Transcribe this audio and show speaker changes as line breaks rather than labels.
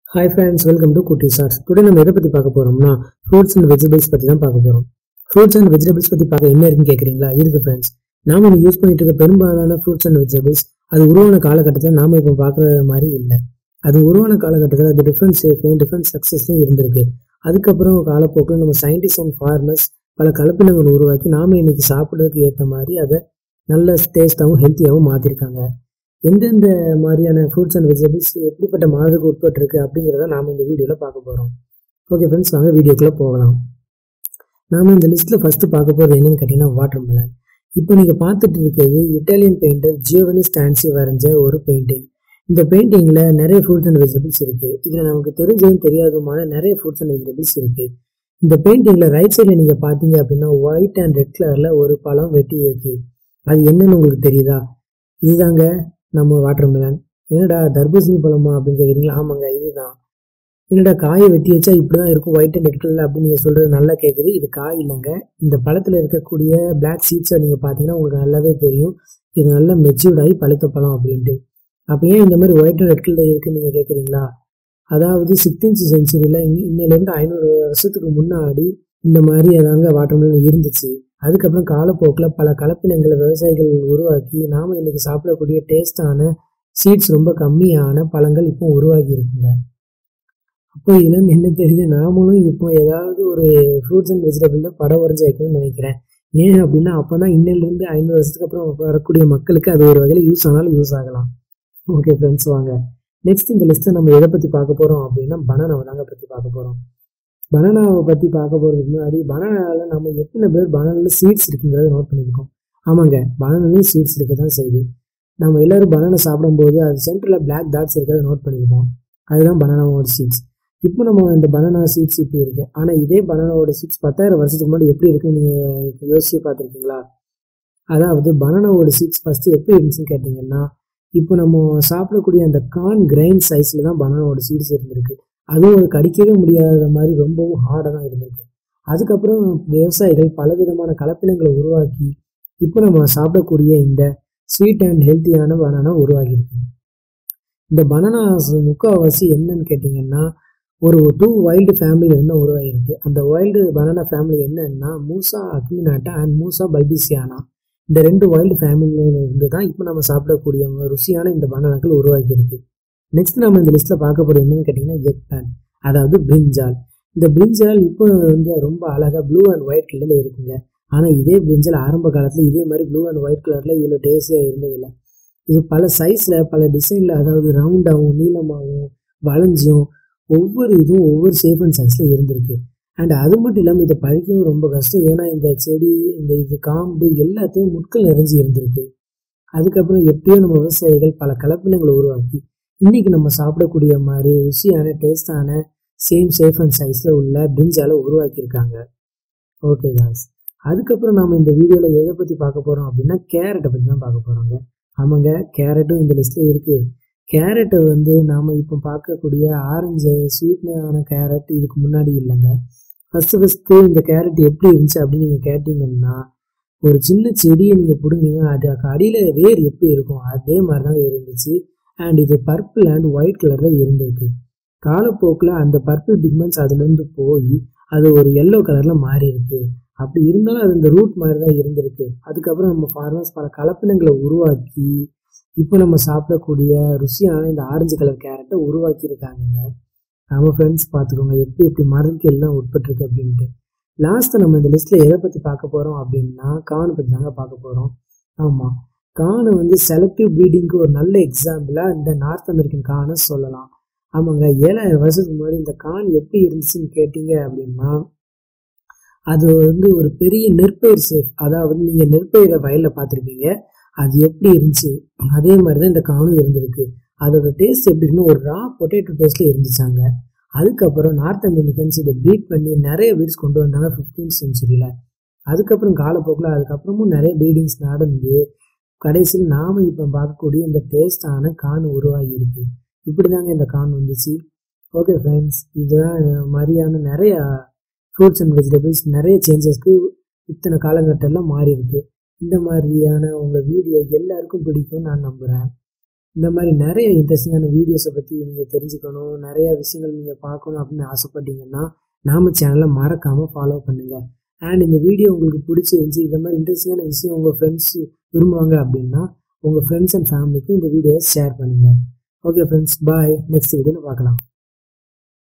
hi friends welcome to குட்டி சார்ஸ் today நம்ம எதை பற்றி பார்க்க போகிறோம்னா ஃப்ரூட்ஸ் அண்ட் வெஜிடபிள்ஸ் பற்றி தான் பார்க்க போகிறோம் ஃப்ரூட்ஸ் அண்ட் வெஜிடபிள்ஸ் பற்றி பார்க்க என்ன இருக்குன்னு கேட்குறீங்களா இருக்கு ஃப்ரெண்ட்ஸ் நாம இன்னைக்கு யூஸ் பண்ணிட்டு இருக்க பெரும்பாலான ஃப்ரூட்ஸ் அண்ட் வெஜிடபிள்ஸ் அது உருவான காலகட்டத்தில் நாம இப்போ பார்க்குற மாதிரி இல்லை அது உருவான காலகட்டத்தில் அது டிஃப்ரெண்ட் ஷேப்லையும் டிஃப்ரெண்ட் சக்ஸஸ்லையும் இருந்திருக்கு அதுக்கப்புறம் காலப்போக்கில் நம்ம சயின்டிஸ்ட் அண்ட் ஃபார்மர்ஸ் பல கலப்பினங்கள் உருவாக்கி நாம இன்னைக்கு சாப்பிட்றதுக்கு ஏற்ற மாதிரி அதை நல்ல டேஸ்ட்டாகவும் ஹெல்த்தியாகவும் மாற்றிருக்காங்க எந்தெந்த மாதிரியான ஃப்ரூட்ஸ் அண்ட் வெஜிடபிள்ஸ் எப்படிப்பட்ட மாதத்துக்கு உட்பட்டிருக்கு அப்படிங்கிறத நாம் இந்த வீடியோவில் பார்க்க போகிறோம் ஓகே ஃப்ரெண்ட்ஸ் வாங்க வீடியோக்குள்ளே போகலாம் நாம் இந்த லிஸ்ட்டில் ஃபஸ்ட்டு பார்க்க போகிறது என்னன்னு கேட்டிங்கன்னா வாட்டர் மெலன் இப்போ நீங்கள் பார்த்துட்டு இருக்கிறது இட்டாலியன் பெயிண்டர் ஜியோவனி ஸ்டான்சி வரைஞ்ச ஒரு பெயிண்டிங் இந்த பெயிண்டிங்கில் நிறைய ஃப்ரூட்ஸ் அண்ட் வெஜிடபிள்ஸ் இருக்குது இதில் நமக்கு தெரிஞ்சதும் தெரியாததுமான நிறைய ஃப்ரூட்ஸ் அண்ட் வெஜிடபிள்ஸ் இருக்குது இந்த பெயிண்டிங்கில் ரைட் சைடில் நீங்கள் பார்த்தீங்க அப்படின்னா ஒயிட் அண்ட் ரெட் கலரில் ஒரு பழம் வெட்டி இருக்கு அது என்னன்னு உங்களுக்கு தெரியுதா இதுதாங்க நம்ம வாட்டர் மெலன் என்னடா தர்பூசணி பழமா அப்படின்னு கேட்குறீங்களா ஆமாங்க இதுதான் என்னடா காயை வெட்டி வச்சா இப்படி தான் இருக்கும் ஒயிட் அண்ட் ரெட் கலர் அப்படின்னு நீங்கள் சொல்கிறது நல்லா கேட்குது இது காய் இல்லைங்க இந்த பழத்தில் இருக்கக்கூடிய பிளாக் சீட்ஸை நீங்கள் பார்த்தீங்கன்னா உங்களுக்கு நல்லாவே தெரியும் இது நல்லா மெச்சூர்ட் ஆகி பழுத்த பழம் அப்படின்ட்டு அப்போ ஏன் இந்த மாதிரி ஒயிட் அண்ட் ரெட் கலர் இருக்குன்னு நீங்கள் கேட்குறீங்களா அதாவது சிக்ஸ்டீன்த் செஞ்சுரியில் இன்னிலேருந்து ஐநூறு வருஷத்துக்கு முன்னாடி இந்த மாதிரி அதாங்க வாட்டர் மெலன் இருந்துச்சு அதுக்கப்புறம் காலப்போக்கில் பல கலப்பினங்களை விவசாயிகள் உருவாக்கி நாம் இன்னைக்கு சாப்பிடக்கூடிய டேஸ்டான சீட்ஸ் ரொம்ப கம்மியான பழங்கள் இப்போ உருவாகி இருக்குங்க அப்போ இதுலேருந்து என்ன தெரியுது நாமளும் இப்போ ஏதாவது ஒரு ஃப்ரூட்ஸ் அண்ட் வெஜிடபிளில் படம் வரைஞ்சி வைக்கணும்னு நினைக்கிறேன் ஏன் அப்படின்னா அப்போ தான் இன்னிலேருந்து ஐநூறு வருஷத்துக்கு அப்புறம் வரக்கூடிய மக்களுக்கு அது ஒரு வகையில் யூஸ் ஆனாலும் யூஸ் ஆகலாம் ஓகே ஃப்ரெண்ட்ஸ் வாங்க நெக்ஸ்ட் இந்த லிஸ்ட்டை நம்ம எதை பற்றி பார்க்க போகிறோம் அப்படின்னா பனானாவை தாங்க பற்றி பார்க்க போகிறோம் பனானாவை பற்றி பார்க்க போகிறதுக்கு முன்னாடி பனானாவில் நம்ம எத்தனை பேர் பனானாவில் சீட்ஸ் இருக்குங்கிறத நோட் பண்ணியிருக்கோம் ஆமாங்க பனானாலையும் சீட்ஸ் இருக்க தான் செய்யுது நம்ம எல்லோரும் பனானா சாப்பிடும்போது அது சென்டரில் பிளாக் டாட்ஸ் இருக்கிறத நோட் பண்ணியிருக்கோம் அதுதான் பனானாவோட சீட்ஸ் இப்போ நம்ம இந்த பனானா சீட்ஸ் இப்படி இருக்குது ஆனால் இதே பனானாவோட சீட்ஸ் பத்தாயிரம் வருஷத்துக்கு முன்னாடி எப்படி இருக்குன்னு நீங்கள் யோசிச்சு பார்த்துருக்கீங்களா அதாவது பனானாவோட சீட்ஸ் ஃபஸ்ட்டு எப்படி இருந்துச்சுன்னு கேட்டிங்கன்னா இப்போ நம்ம சாப்பிடக்கூடிய அந்த கார்ன் கிரைன் சைஸில் தான் பனானாவோட சீட்ஸ் இருந்திருக்கு அதுவும் ஒரு கடிக்கவே முடியாத மாதிரி ரொம்பவும் ஹார்டாக தான் இருந்திருக்கு அதுக்கப்புறம் விவசாயிகள் பலவிதமான கலப்பினங்களை உருவாக்கி இப்போ நம்ம சாப்பிடக்கூடிய இந்த ஸ்வீட் அண்ட் ஹெல்த்தியான பனானா உருவாகியிருக்கு இந்த பனானாஸ் முக்கால்வாசி என்னன்னு கேட்டிங்கன்னா ஒரு டூ வைல்டு ஃபேமிலி இருந்து உருவாகிருக்கு அந்த வைல்டு பனானா ஃபேமிலி என்னன்னா மூசா அக்மினாட்டா அண்ட் மூசா பல்பிசியானா இந்த ரெண்டு வைல்டு ஃபேமிலியில இருந்து தான் இப்போ நம்ம சாப்பிடக்கூடிய ருசியான இந்த பனானாக்கள் உருவாக்கியிருக்கு நெக்ஸ்ட் நம்ம இந்த லிஸ்ட்டில் பார்க்க போகிறது என்னன்னு கேட்டிங்கன்னா எக் பேன் அதாவது பிரிஞ்சால் இந்த பிரிஞ்சால் இப்போ வந்து ரொம்ப அழகாக ப்ளூ அண்ட் ஒயிட் கலரில் இருக்குங்க ஆனால் இதே பிரிஞ்சால் ஆரம்ப காலத்தில் இதே மாதிரி ப்ளூ அண்ட் ஒயிட் கலரில் இவ்வளோ டேஸ்டியாக இருந்ததில்லை இது பல சைஸில் பல டிசைனில் அதாவது ரவுண்டாகவும் நீளமாகவும் வளைஞ்சும் ஒவ்வொரு இதுவும் ஒவ்வொரு ஷேப் அண்ட் சைஸில் இருந்திருக்கு அண்ட் அது மட்டும் இல்லாமல் இதை பழிக்கவும் ரொம்ப கஷ்டம் ஏன்னா இந்த செடி இந்த இது காம்பு எல்லாத்தையும் முட்கள் நிறைஞ்சு இருந்திருக்கு அதுக்கப்புறம் எப்படியோ நம்ம விவசாயிகள் பல கலப்பினங்களை உருவாக்கி இன்னைக்கு நம்ம சாப்பிடக்கூடிய மாதிரி ருசியான டேஸ்டான சேம் சேஃப் அண்ட் சைஸில் உள்ள பிரிஞ்சால உருவாக்கியிருக்காங்க ஓகே காய்ஸ் அதுக்கப்புறம் நம்ம இந்த வீடியோவில் எதை பற்றி பார்க்க போகிறோம் அப்படின்னா கேரட்டை பற்றி தான் பார்க்க போகிறோங்க ஆமாங்க கேரட்டும் இந்த லிஸ்ட்டில் இருக்குது கேரட்டை வந்து நாம் இப்போ பார்க்கக்கூடிய ஆரஞ்சு ஸ்வீட்னான கேரட் இதுக்கு முன்னாடி இல்லைங்க ஃபஸ்ட்டு ஃபஸ்ட்டு இந்த கேரட் எப்படி இருந்துச்சு அப்படின்னு நீங்கள் கேட்டிங்கன்னா ஒரு சின்ன செடியை நீங்கள் பிடுங்கிங்க அது அடியில் வேர் எப்படி இருக்கும் அதே மாதிரி தாங்க இருந்துச்சு அண்ட் இது பர்பிள் அண்ட் ஒயிட் கலரில் இருந்திருக்கு காலப்போக்கில் அந்த பர்பிள் பிக்மெண்ட்ஸ் அதுலேருந்து போய் அது ஒரு எல்லோ கலரில் மாறி இருக்கு அப்படி இருந்தாலும் அது இந்த ரூட் மாதிரி தான் இருந்திருக்கு அதுக்கப்புறம் நம்ம ஃபார்மர்ஸ் பல கலப்பினங்களை உருவாக்கி இப்போ நம்ம சாப்பிடக்கூடிய ருசியான இந்த ஆரஞ்சு கலர் கேரட்டை உருவாக்கியிருக்காங்கங்க நம்ம ஃப்ரெண்ட்ஸ் பார்த்துக்கோங்க எப்படி எப்படி மரத்துக்கு எல்லாம் உட்பட்டிருக்கு அப்படின்ட்டு லாஸ்ட்டு நம்ம இந்த லிஸ்ட்டில் எதை பற்றி பார்க்க போகிறோம் அப்படின்னா கான் பற்றி தாங்க பார்க்க போகிறோம் ஆமாம் கானை வந்து செலக்டிவ் ப்ரீடிங்க்கு ஒரு நல்ல எக்ஸாம்பிளாக இந்த நார்த் அமெரிக்கன் கானை சொல்லலாம் ஆமாங்க ஏழாயிரம் வருஷத்துக்கு முன்னாடி இந்த கான் எப்படி இருந்துச்சுன்னு கேட்டீங்க அப்படின்னா அது வந்து ஒரு பெரிய நெற்பயிர் சேஃப் அதாவது நீங்கள் நெற்பயிரை வயலில் பார்த்துருப்பீங்க அது எப்படி இருந்துச்சு அதே மாதிரி தான் இந்த காணும் இருந்திருக்கு அதோட டேஸ்ட் எப்படின்னு ஒரு ரா பொட்டேட்டோ டேஸ்ட்டில் இருந்துச்சாங்க அதுக்கப்புறம் நார்த் அமெரிக்கன்ஸ் இதை ப்ரீட் பண்ணி நிறைய வீட்ஸ் கொண்டு வந்தாங்க ஃபிஃப்டீன்த் செஞ்சுரியில் அதுக்கப்புறம் காலப்போக்கில் அதுக்கப்புறமும் நிறைய ப்ரீடிங்ஸ் நடந்து கடைசியில் நாம் இப்போ பார்க்கக்கூடிய இந்த டேஸ்டான கான் உருவாகி இருக்கு இப்படி தாங்க இந்த கான் வந்துச்சு ஓகே ஃப்ரெண்ட்ஸ் இதுதான் மாதிரியான நிறைய ஃப்ரூட்ஸ் அண்ட் வெஜிடபிள்ஸ் நிறைய சேஞ்சஸ்க்கு இத்தனை காலகட்டத்தில் மாறி இருக்கு இந்த மாதிரியான உங்கள் வீடியோ எல்லாருக்கும் பிடிக்கும்னு நான் நம்புகிறேன் இந்த மாதிரி நிறைய இன்ட்ரெஸ்டிங்கான வீடியோஸை பற்றி நீங்கள் தெரிஞ்சுக்கணும் நிறைய விஷயங்கள் நீங்கள் பார்க்கணும் அப்படின்னு ஆசைப்பட்டீங்கன்னா நாம சேனலை மறக்காமல் ஃபாலோ பண்ணுங்கள் அண்ட் இந்த வீடியோ உங்களுக்கு பிடிச்சிருந்துச்சி இந்த மாதிரி இன்ட்ரெஸ்டிங்கான விஷயம் உங்கள் ஃப்ரெண்ட்ஸ் விரும்புவாங்க அப்படின்னா உங்கள் ஃப்ரெண்ட்ஸ் அண்ட் ஃபேமிலிக்கும் இந்த வீடியோவை ஷேர் பண்ணுங்கள் ஓகே ஃப்ரெண்ட்ஸ் பாய் நெக்ஸ்ட் வீடியோவில் பார்க்கலாம்